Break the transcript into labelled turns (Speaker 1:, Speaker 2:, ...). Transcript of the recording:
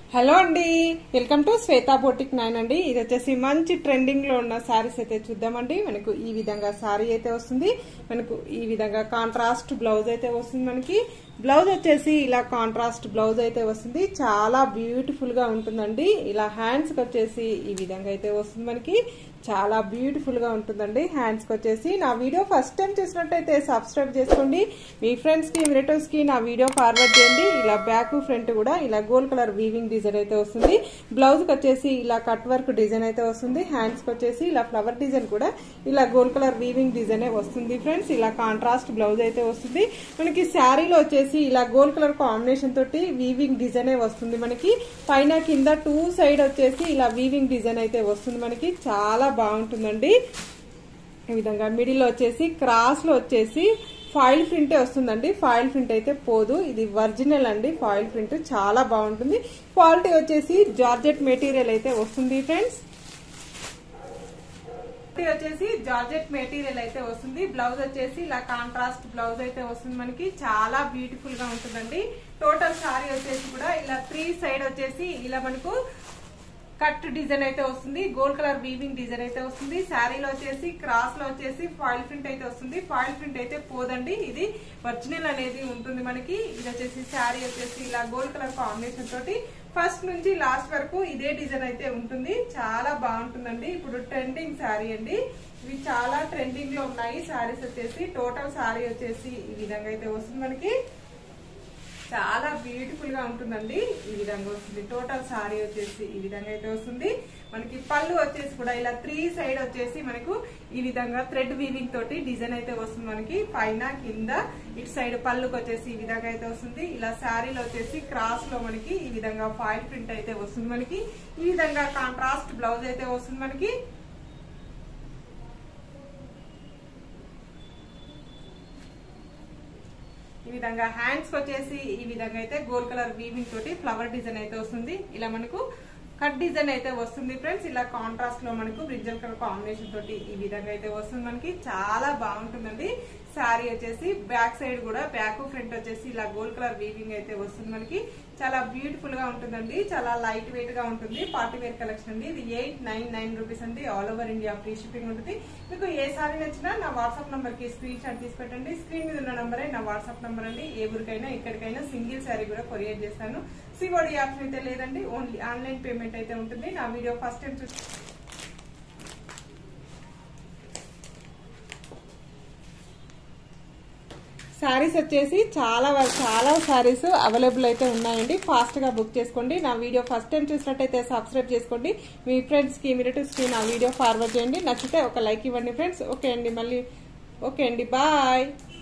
Speaker 1: hello అండి welcome to Shweta boutique nine అండి ఇది వచ్చేసి మంచి ట్రెండింగ్ లో ఉన్న శారీస్ అయితే చూద్దామండి మనకు ఈ విధంగా శారీ అయితే వస్తుంది మనకు ఈ విధంగా కాంట్రాస్ట్ బ్లౌజ్ అయితే వస్తుంది మనకి బ్లౌజ్ వచ్చేసి ఇలా కాంట్రాస్ట్ బ్లౌజ్ అయితే వస్తుంది చాలా బ్యూటిఫుల్ గా ఉంటుందండి ఇలా హ్యాండ్స్ కి వచ్చేసి ఈ విధంగా అయితే వస్తుంది మనకి చాలా బ్యూటిఫుల్ గా ఉంటుందండి హ్యాండ్స్ కి వచ్చేసి నా వీడియో ఫస్ట్ టైం చూసినట్టయితే సబ్స్క్రైబ్ చేసుకోండి మీ ఫ్రెండ్స్ కి రిలేటివ్స్ కి నా వీడియో ఫార్వర్డ్ చేయండి ఇలా బ్యాక్ ఫ్రంట్ కూడా ఇలా గోల్డ్ కలర్ వీవింగ్ డిజైన్ అయితే వస్తుంది బ్లౌజ్ కి వచ్చేసి ఇలా కట్ వర్క్ డిజైన్ అయితే వస్తుంది హ్యాండ్స్ కి వచ్చేసి ఇలా ఫ్లవర్ డిజైన్ కూడా ఇలా గోల్డ్ కలర్ వీవింగ్ డిజైన్ వస్తుంది ఫ్రెండ్స్ ఇలా కాంట్రాస్ట్ బ్లౌజ్ అయితే వస్తుంది మనకి శారీలో వచ్చేసి ఇలా గోల్డ్ కలర్ కాంబినేషన్ తోటి వీవింగ్ డిజైన్ వస్తుంది మనకి పైన కింద టూ సైడ్ వచ్చేసి ఇలా వీవింగ్ డిజైన్ అయితే వస్తుంది మనకి చాలా బాగుంటుందండి ఈ విధంగా మిడిల్ వచ్చేసి క్రాస్ లో వచ్చేసి ఫాయిల్ ప్రింట్ వస్తుందండి ఫాయిల్ ప్రింట్ అయితే పోదు ఇది ఒరిజినల్ అండి ఫాయిల్ ప్రింట్ చాలా బాగుంటుంది క్వాలిటీ వచ్చేసి జార్జెట్ మెటీరియల్ అయితే వస్తుంది ఫ్రెండ్స్ వచ్చేసి జార్జెట్ మెటీరియల్ అయితే వస్తుంది బ్లౌజ్ వచ్చేసి ఇలా కాంట్రాస్ట్ బ్లౌజ్ అయితే వస్తుంది మనకి చాలా బ్యూటిఫుల్ గా ఉంటుందండి టోటల్ సారీ వచ్చేసి కూడా ఇలా త్రీ సైడ్ వచ్చేసి ఇలా మనకు కట్ డిజైన్ అయితే వస్తుంది గోల్డ్ కలర్ వీవింగ్ డిజైన్ అయితే వస్తుంది శారీలో వచ్చేసి క్రాస్ లో వచ్చేసి ఫాయిల్ ప్రింట్ అయితే వస్తుంది ఫాయిల్ ప్రింట్ అయితే పోదండి ఇది ఒరిజినల్ అనేది ఉంటుంది మనకి ఇది వచ్చేసి శారీ వచ్చేసి ఇలా గోల్డ్ కలర్ కాంబినేషన్ తోటి ఫస్ట్ నుంచి లాస్ట్ వరకు ఇదే డిజైన్ అయితే ఉంటుంది చాలా బాగుంటుందండి ఇప్పుడు ట్రెండింగ్ శారీ అండి ఇవి చాలా ట్రెండింగ్ లో ఉన్నాయి శారీస్ వచ్చేసి టోటల్ శారీ వచ్చేసి ఈ విధంగా అయితే వస్తుంది మనకి చాలా బ్యూటిఫుల్ గా ఉంటుందండి ఈ విధంగా వస్తుంది టోటల్ సారీ వచ్చేసి ఈ విధంగా అయితే వస్తుంది మనకి పళ్ళు వచ్చేసి కూడా ఇలా త్రీ సైడ్ వచ్చేసి మనకు ఈ విధంగా థ్రెడ్ వీవింగ్ తోటి డిజైన్ అయితే వస్తుంది మనకి పైన కింద ఇటు సైడ్ పళ్ళుకి వచ్చేసి ఈ విధంగా అయితే వస్తుంది ఇలా శారీలో వచ్చేసి క్రాస్ లో మనకి ఈ విధంగా ఫాయిల్ ప్రింట్ అయితే వస్తుంది మనకి ఈ విధంగా కాంట్రాస్ట్ బ్లౌజ్ అయితే వస్తుంది మనకి ఈ విధంగా హ్యాండ్స్ వచ్చేసి ఈ విధంగా అయితే గోల్డ్ కలర్ వీవింగ్ తోటి ఫ్లవర్ డిజైన్ అయితే వస్తుంది ఇలా మనకు కట్ డిజైన్ అయితే వస్తుంది ఫ్రెండ్స్ ఇలా కాంట్రాస్ట్ లో మనకు బ్రింజల్ కలర్ కాంబినేషన్ తోటి ఈ విధంగా అయితే వస్తుంది మనకి చాలా బాగుంటుందండి శారీ వచ్చేసి బ్యాక్ సైడ్ కూడా బ్యాక్ ఫ్రంట్ వచ్చేసి ఇలా గోల్డ్ కలర్ వీవింగ్ అయితే వస్తుంది మనకి చాలా బ్యూటిఫుల్ గా ఉంటుందండి చాలా లైట్ వెయిట్ గా ఉంటుంది పార్టీ వేర్ కలెక్షన్ అండి ఇది ఎయిట్ నైన్ నైన్ రూపీస్ అండి all over India free shipping ఉంటుంది మీకు ఏ సారీ నచ్చినా నా వాట్సాప్ నంబర్ కి స్క్రీన్ షాట్ తీసి పెట్టండి స్క్రీన్ మీద ఉన్న నంబరే నా వాట్సాప్ నంబర్ అండి ఏ ఊరికైనా ఎక్కడికైనా సింగిల్ శారీ కూడా కొరియర్ చేస్తాను సివోడి ఆప్షన్ అయితే లేదండి ఓన్లీ ఆన్లైన్ పేమెంట్ అయితే ఉంటుంది నా వీడియో ఫస్ట్ టైం చూసి శారీస్ వచ్చేసి చాలా చాలా శారీస్ అవైలబుల్ అయితే ఉన్నాయండి ఫాస్ట్ గా బుక్ చేసుకోండి నా వీడియో ఫస్ట్ టైం చూసినట్టయితే సబ్స్క్రైబ్ చేసుకోండి మీ ఫ్రెండ్స్ కి రిలేటివ్స్ కి నా వీడియో ఫార్వర్డ్ చేయండి నచ్చితే ఒక లైక్ ఇవ్వండి ఫ్రెండ్స్ ఓకే అండి మళ్ళీ ఓకే అండి బాయ్